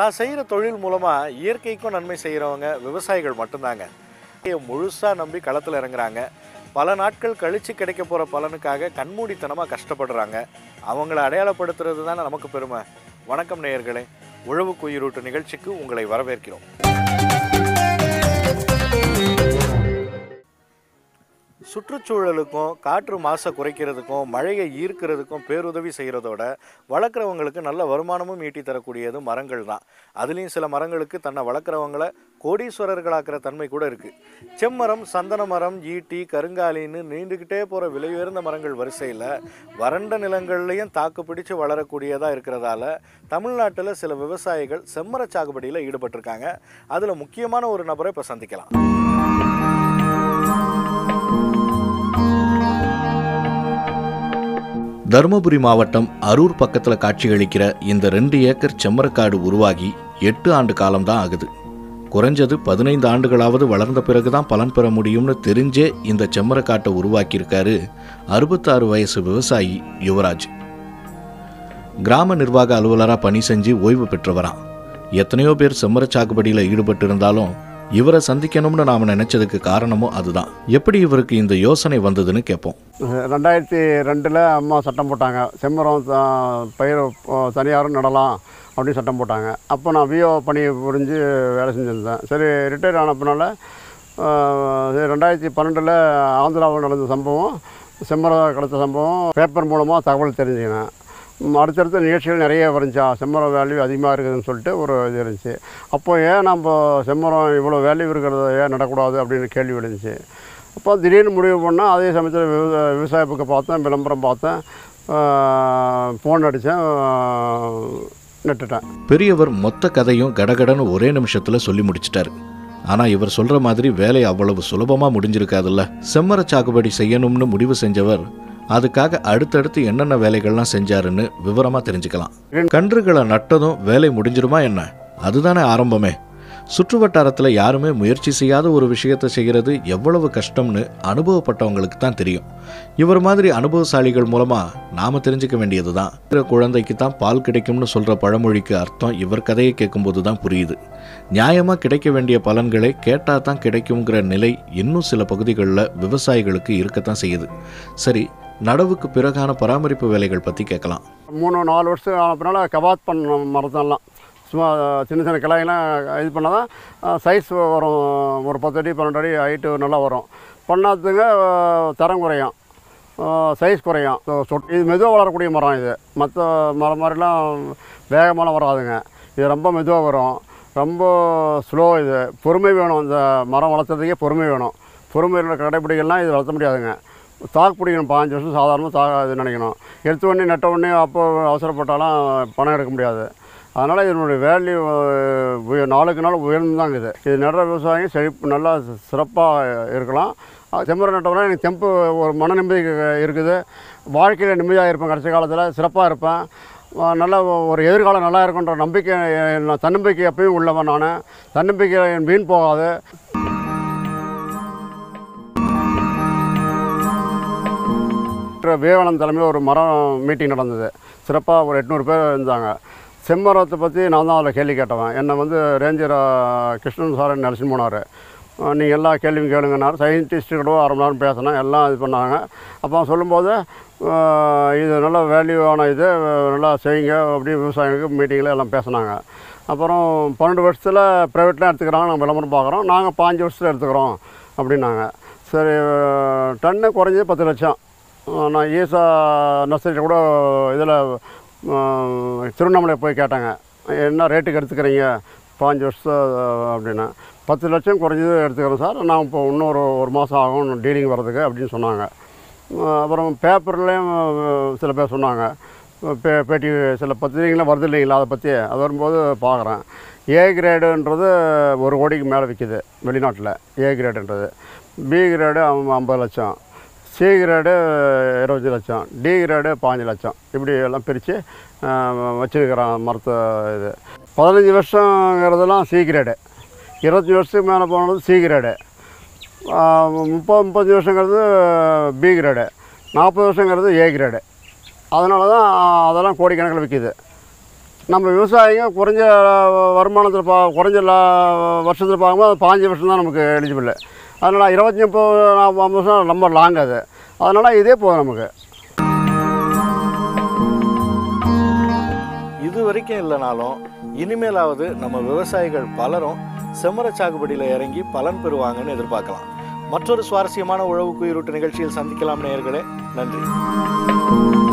தான் செய்கிற தொழில் மூலமாக இயற்கைக்கும் நன்மை செய்கிறவங்க விவசாயிகள் மட்டும்தாங்க முழுசாக நம்பி களத்தில் இறங்குறாங்க பல நாட்கள் கழித்து கிடைக்க போகிற பலனுக்காக கண்மூடித்தனமாக கஷ்டப்படுறாங்க அவங்கள அடையாளப்படுத்துறது தானே நமக்கு பெருமை வணக்கம் நேயர்களே உழவு குயிரூட்டு நிகழ்ச்சிக்கு உங்களை வரவேற்கிறோம் சுற்றுச்சூழலுக்கும் காற்று மாசை குறைக்கிறதுக்கும் மழையை ஈர்க்கிறதுக்கும் பேருதவி செய்கிறதோட வளர்க்குறவங்களுக்கு நல்ல வருமானமும் ஈட்டி தரக்கூடியது மரங்கள் தான் அதுலேயும் சில மரங்களுக்கு தன்னை வளர்க்குறவங்கள கோடீஸ்வரர்களாக்குற தன்மை கூட இருக்குது செம்மரம் சந்தன மரம் ஈட்டி கருங்காலின்னு நீண்டுக்கிட்டே போகிற விலை உயர்ந்த மரங்கள் வரிசையில் வறண்ட நிலங்கள்லையும் தாக்கு பிடிச்சு வளரக்கூடியதாக இருக்கிறதால தமிழ்நாட்டில் சில விவசாயிகள் செம்மர சாகுபடியில் ஈடுபட்டிருக்காங்க அதில் முக்கியமான ஒரு நபரை இப்போ சந்திக்கலாம் தருமபுரி மாவட்டம் அரூர் பக்கத்தில் காட்சியளிக்கிற இந்த ரெண்டு ஏக்கர் செம்மரக்காடு உருவாகி எட்டு ஆண்டு காலம்தான் ஆகுது குறைஞ்சது பதினைந்து ஆண்டுகளாவது வளர்ந்த பிறகு தான் பலன் பெற முடியும்னு தெரிஞ்சே இந்த செம்மரக்காட்டை உருவாக்கியிருக்காரு அறுபத்தாறு வயசு விவசாயி யுவராஜ் கிராம நிர்வாக அலுவலராக பணி செஞ்சு ஓய்வு பெற்றவராம் எத்தனையோ பேர் செம்மர சாகுபடியில் ஈடுபட்டு இருந்தாலும் இவரை சந்திக்கணும்னு நாம் நினைச்சதுக்கு காரணமும் அதுதான் எப்படி இவருக்கு இந்த யோசனை வந்ததுன்னு கேட்போம் ரெண்டாயிரத்தி ரெண்டில் அம்மா சட்டம் போட்டாங்க செம்மரம் த- பயிர் அஹ், தனியாரும் நடலாம் அப்படின்னு சட்டம் போட்டாங்க அப்போ நான் விஓ பணி புரிஞ்சு வேலை செஞ்சுருந்தேன் சரி ரிட்டையர் ஆனப்பனால ரெண்டாயிரத்தி பன்னெண்டில் ஆந்திராவில் நடந்த சம்பவம் செம்மரம் கிடைச்ச சம்பவம் பேப்பர் மூலமாக தகவல் தெரிஞ்சுக்கினேன் ம், அடுத்தடுத்த நிகழ்ச்சிகள் நிறைய வந்துச்சா செம்மரம் வேல்யூ அதிகமாக இருக்குதுன்னு சொல்லிட்டு ஒரு இது இருந்துச்சு அப்போ ஏன் நம்ம செம்மரம் இவ்வளோ வேல்யூ இருக்கிறத ஏன் நடக்கூடாது அப்படின்னு கேள்வி எழுந்துச்சு அப்போ திடீர்னு முடிவு பண்ணால் அதே சமயத்தில் விவ விவசாய புக்கை பார்த்தேன் விளம்பரம் பார்த்தேன் ஃபோன் அடித்தேன் நட்டுட்டேன் பெரியவர் மொத்த கதையும் கடகடன்னு ஒரே நிமிஷத்துல சொல்லி முடிச்சிட்டாரு ஆனா இவர் சொல்ற மாதிரி வேலை அவ்வளவு சுலபமா முடிஞ்சிருக்காதுல்ல செம்மர சாகுபடி செய்யணும்னு முடிவு செஞ்சவர் அதுக்காக அடுத்தடுத்து என்னென்ன வேலைகள்லாம் செஞ்சாருன்னு விவரமா தெரிஞ்சுக்கலாம் கன்றுகளை நட்டதும் வேலை முடிஞ்சிருமா என்ன அதுதானே ஆரம்பமே சுற்று வட்டாரத்தில் யாருமே முயற்சி செய்யாத ஒரு விஷயத்தை செய்கிறது எவ்வளவு கஷ்டம்னு அனுபவப்பட்டவங்களுக்கு தான் தெரியும் இவர் மாதிரி அனுபவசாலிகள் மூலமாக நாம் தெரிஞ்சுக்க வேண்டியது தான் குழந்தைக்கு தான் பால் கிடைக்கும்னு சொல்கிற பழமொழிக்கு அர்த்தம் இவர் கதையை கேட்கும்போது தான் புரியுது நியாயமாக கிடைக்க வேண்டிய பலன்களை கேட்டால் தான் கிடைக்குங்கிற நிலை இன்னும் சில பகுதிகளில் விவசாயிகளுக்கு இருக்கத்தான் செய்யுது சரி நடவுக்கு பிறகான பராமரிப்பு வேலைகள் பற்றி கேட்கலாம் மூணு நாலு வருஷம் ஆனப்பினால கபாத் பண்ண மரத்தெல்லாம் சும்மா சின்ன சின்ன கிளையெல்லாம் இது பண்ணால் தான் சைஸ் வரும் ஒரு பத்து அடி பன்னெண்டு அடி ஹைட்டு நல்லா வரும் பண்ணாததுங்க தரம் குறையும் சைஸ் குறையும் So, சொட் இது மெதுவாக வளரக்கூடிய மரம் இது மற்ற மரம் மாதிரிலாம் வேகமாலாம் வராதுங்க இது ரொம்ப மெதுவாக வரும் ரொம்ப ஸ்லோ இது பொறுமை வேணும் இந்த மரம் வளர்த்துறதுக்கே பொறுமை வேணும் பொறுமையில் கடைப்பிடிக்கலாம் இது வளர்த்த முடியாதுங்க தாக்கு பிடிக்கணும் பாஞ்சு வருஷம் சாதாரணமாக தா இது நினைக்கணும் எடுத்த உடனே நட்ட உடனே அப்போ அவசரப்பட்டாலும் பணம் எடுக்க முடியாது அதனால் இதனுடைய வேல்யூ நாளுக்கு நாள் உயர்ந்து தான் இருக்குது இது நடுற விவசாயம் செழிப்பு நல்லா சிறப்பாக இருக்கலாம் அஹ் செம்மரம் நட்டவரை எனக்கு தெம்பு ஒரு மன நிம்மதி இருக்குது வாழ்க்கையில் நிம்மதியாக இருப்பேன் கடைசி காலத்தில் சிறப்பாக இருப்பேன் அஹ் நல்ல ஒரு எதிர்காலம் நல்லா இருக்குன்ற நம்பிக்கை நான் தன்னம்பிக்கை எப்பயும் உள்ளவன் நான் தன்னம்பிக்கை என் வீண் போகாது விவேகானந்த தலைமையில் ஒரு மரம் மீட்டிங் நடந்தது சிறப்பாக ஒரு எட்நூறு பேர் இருந்தாங்க செம்மரத்தை பற்றி நான் தான் அதில் கேள்வி கேட்டவன் என்னை வந்து ரேஞ்சர் ஆ, கிருஷ்ணன் சார் என்ன அழைச்சின்னு போனார் நீங்கள் எல்லா கேள்வியும் கேளுங்கன்னாரு சயின்டிஸ்ட்டு கூட அரை மணி நேரம் பேசினேன் எல்லாம் இது பண்ணாங்க அப்போ அவன் சொல்லும்போது ஆ, இது நல்ல வேல்யூவான இது நல்லா செய்யுங்க அப்படி விவசாயிகளுக்கு மீட்டிங்கில் எல்லாம் பேசினாங்க அப்புறம் பன்னெண்டு வருஷத்தில் ப்ரைவேட்லாம் எடுத்துக்கிறாங்க நாங்கள் விளம்பரம் பார்க்குறோம் நாங்கள் பாஞ்சு வருஷத்தில் எடுத்துக்கிறோம் அப்படின்னாங்க சரி டன்னு குறைஞ்சது பத்து லட்சம் அஹ் நான் ஈசா நர்சரியில் கூட இதில் திருவண்ணாமலை போய் கேட்டாங்க என்ன ரேட்டுக்கு எடுத்துக்கிறீங்க பாஞ்சு வருஷம் அப்படின்னா பத்து லட்சம் குறைஞ்சது எடுத்துக்கிறோம் சார் நான் இப்போ இன்னொரு ஒரு மாதம் ஆகும் டீலிங் வர்றதுக்கு அப்படின்னு சொன்னாங்க அஹ் அப்புறம் பேப்பர்லேயும் சில பேர் சொன்னாங்க பே பேட்டி சில பத்திரிகைலாம் வருது இல்லைங்களா அதை பற்றி அது வரும்போது பார்க்குறேன் ஏ கிரேடுன்றது ஒரு கோடிக்கு மேலே விற்கிது வெளிநாட்டில் ஏ கிரேடுன்றது பி கிரேடு ஐம்பது லட்சம் சி கிரேடு இருபத்தஞ்சி லட்சம் டி கிரேடு பாஞ்சு லட்சம் இப்படி எல்லாம் பிரித்து வச்சுருக்கிறேன் மரத்தை இது பதினஞ்சு வருஷங்கிறதெல்லாம் சி கிரேடு இருபத்தஞ்சி வருஷத்துக்கு மேலே போனது சி கிரேடு முப்பது முப்பத்தஞ்சு வருஷங்கிறது பி கிரேடு நாற்பது வருஷங்கிறது ஏ கிரேடு அதனால தான் அதெல்லாம் கோடிக்கணக்கில் விற்கிது நம்ம விவசாயிங்க குறைஞ்ச வருமானத்தில் பா குறைஞ்ச லா- வருஷத்தில் பார்க்கும்போது அது பாஞ்சு வருஷம் தான் நமக்கு எலிஜிபிள் அதனால் இருபத்தஞ்சி முப்பது நாற்பது வருஷம் ரொம்ப லாங் அது அதனால் இதே போதும் நமக்கு இது வரைக்கும் இல்லைனாலும் இனிமேலாவது நம்ம விவசாயிகள் பலரும் செம்மர சாகுபடியில் இறங்கி பலன் பெறுவாங்கன்னு எதிர்பார்க்கலாம் மற்றொரு சுவாரஸ்யமான உழவுக்கு இருட்டு நிகழ்ச்சியில் சந்திக்கலாம் நேயர்களே நன்றி